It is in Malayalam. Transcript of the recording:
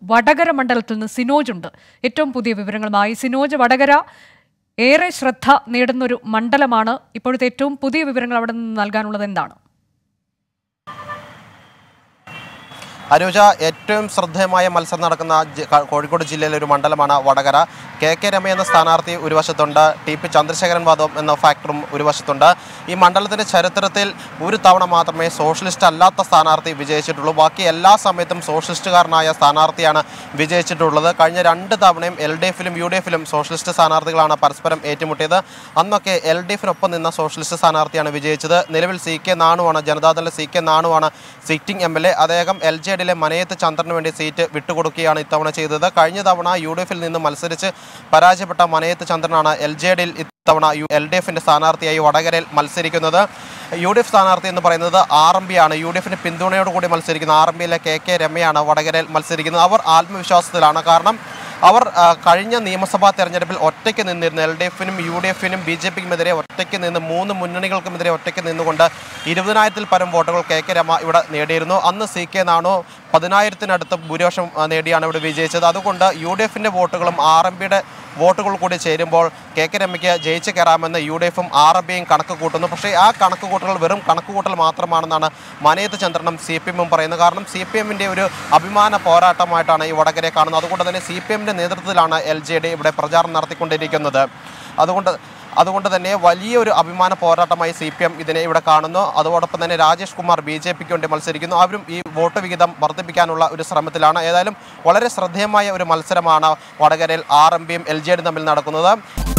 വടകര മണ്ഡലത്തിൽ നിന്ന് സിനോജ് ഉണ്ട് ഏറ്റവും പുതിയ വിവരങ്ങളുമായി സിനോജ് വടകര ഏറെ ശ്രദ്ധ നേടുന്നൊരു മണ്ഡലമാണ് ഇപ്പോഴത്തെ ഏറ്റവും പുതിയ വിവരങ്ങൾ അവിടെ നിന്ന് നൽകാനുള്ളത് എന്താണ് അനൂജ ഏറ്റവും ശ്രദ്ധേയമായ മത്സരം നടക്കുന്ന ജി- ക- കോഴിക്കോട് ജില്ലയിലെ ഒരു മണ്ഡലമാണ് വടകര കെ കെ രമ എന്ന സ്ഥാനാർത്ഥി ഒരു വശത്തുണ്ട് ടി പി ചന്ദ്രശേഖരൻ വാദം എന്ന ഫാക്ടറും ഒരു വശത്തുണ്ട് ഈ മണ്ഡലത്തിന്റെ ചരിത്രത്തിൽ ഒരു തവണ മാത്രമേ സോഷ്യലിസ്റ്റ് അല്ലാത്ത സ്ഥാനാർത്ഥി വിജയിച്ചിട്ടുള്ളൂ ബാക്കി എല്ലാ സമയത്തും സോഷ്യലിസ്റ്റുകാരനായ സ്ഥാനാർത്ഥിയാണ് വിജയിച്ചിട്ടുള്ളത് കഴിഞ്ഞ രണ്ട് തവണയും എൽ ഡി എഫിലും യു ഡി എഫിലും സോഷ്യലിസ്റ്റ് സ്ഥാനാർത്ഥികളാണ് പരസ്പരം ഏറ്റുമുട്ടിയത് അന്നൊക്കെ എൽ ഡി എഫിനൊപ്പം നിന്ന സോഷ്യലിസ്റ്റ് സ്ഥാനാർത്ഥിയാണ് വിജയിച്ചത് നിലവിൽ സി കെ നാണുവാണ് ജനതാദള സി കെ നാണുവാണ് സിറ്റിംഗ് എം എൽ എ അദ്ദേഹം എൽ ജെ ഡിയിലെ മനയത്ത് ചന്ദ്രന് വേണ്ടി സീറ്റ് വിട്ടുകൊടുക്കുകയാണ് ഇത്തവണ ചെയ്തത് കഴിഞ്ഞ തവണ യു ഡി എഫിൽ നിന്ന് മത്സരിച്ച് പരാജയപ്പെട്ട മനയത്ത് ചന്ദ്രനാണ് എൽ ജെ ഡിയിൽ ഇത്തവണ യു എൽ ഡി എഫിൻ്റെ സ്ഥാനാർത്ഥിയായി വടകരയിൽ മത്സരിക്കുന്നത് യു ഡി എഫ് സ്ഥാനാർത്ഥി എന്ന് പറയുന്നത് ആർ എം പി ആണ് യു ഡി എഫിന് പിന്തുണയോടുകൂടി മത്സരിക്കുന്ന ആർ എം പിയിലെ കെ കെ രമയാണ് വടകരയിൽ മത്സരിക്കുന്നത് അവർ ആത്മവിശ്വാസത്തിലാണ് കാരണം അവർ ആ, കഴിഞ്ഞ നിയമസഭാ തെരഞ്ഞെടുപ്പിൽ ഒറ്റയ്ക്ക് നിന്നിരുന്നു എൽ ഡി എഫിനും യു ഡി എഫിനും ബി ജെ പിക്കുമെതിരെ ഒറ്റയ്ക്ക് നിന്ന് മൂന്ന് മുന്നണികൾക്കുമെതിരെ ഒറ്റയ്ക്ക് നിന്നുകൊണ്ട് ഇരുപതിനായിരത്തിൽ പരം വോട്ടുകൾ കെ കെ രമ ഇവിടെ നേടിയിരുന്നു അന്ന് സി കെ നാണു പതിനായിരത്തിനടുത്ത് ഭൂരിപക്ഷം ആ, നേടിയാണ് ഇവിടെ വിജയിച്ചത് അതുകൊണ്ട് യു ഡി എഫിൻ്റെ വോട്ടുകളും ആർ എം പിയുടെ വോട്ടുകൾ കൂടി ചേരുമ്പോൾ കെ കെ രമയ്ക്ക് ജയിച്ച് കയറാമെന്ന് യു ഡി എഫും ആർ എം പിയും കണക്ക് കൂട്ടുന്നു പക്ഷേ ആ കണക്ക് കൂട്ടൽ വെറും കണക്ക് കൂട്ടൽ മാത്രമാണെന്നാണ് മനയത്ത് ചന്ദ്രനും സി പി എമ്മും പറയുന്നത് കാരണം സി പി എമ്മിൻ്റെ ഒരു അഭിമാന പോരാട്ടമായിട്ടാണ് ഈ വടകരയെ കാണുന്നത് അതുകൊണ്ട് തന്നെ സി പി എമ്മിൻ്റെ നേതൃത്വത്തിലാണ് എൽ ജെ ഡി ഇവിടെ പ്രചാരണം നടത്തിക്കൊണ്ടിരിക്കുന്നത് അതുകൊണ്ട് അതുകൊണ്ട് തന്നെ വലിയൊരു അഭിമാന പോരാട്ടമായി സി പി എം ഇതിനെ ഇവിടെ കാണുന്നു അതോടൊപ്പം തന്നെ രാജേഷ് കുമാർ ബി ജെ പിക്ക് വേണ്ടി മത്സരിക്കുന്നു അവരും ഈ വോട്ട് വിഹിതം വർദ്ധിപ്പിക്കാനുള്ള ഒരു ശ്രമത്തിലാണ് ഏതായാലും വളരെ ശ്രദ്ധേയമായ ഒരു മത്സരമാണ് വടകരയിൽ ആർ എം പിയും എൽ ജെ ഡി തമ്മിൽ നടക്കുന്നത്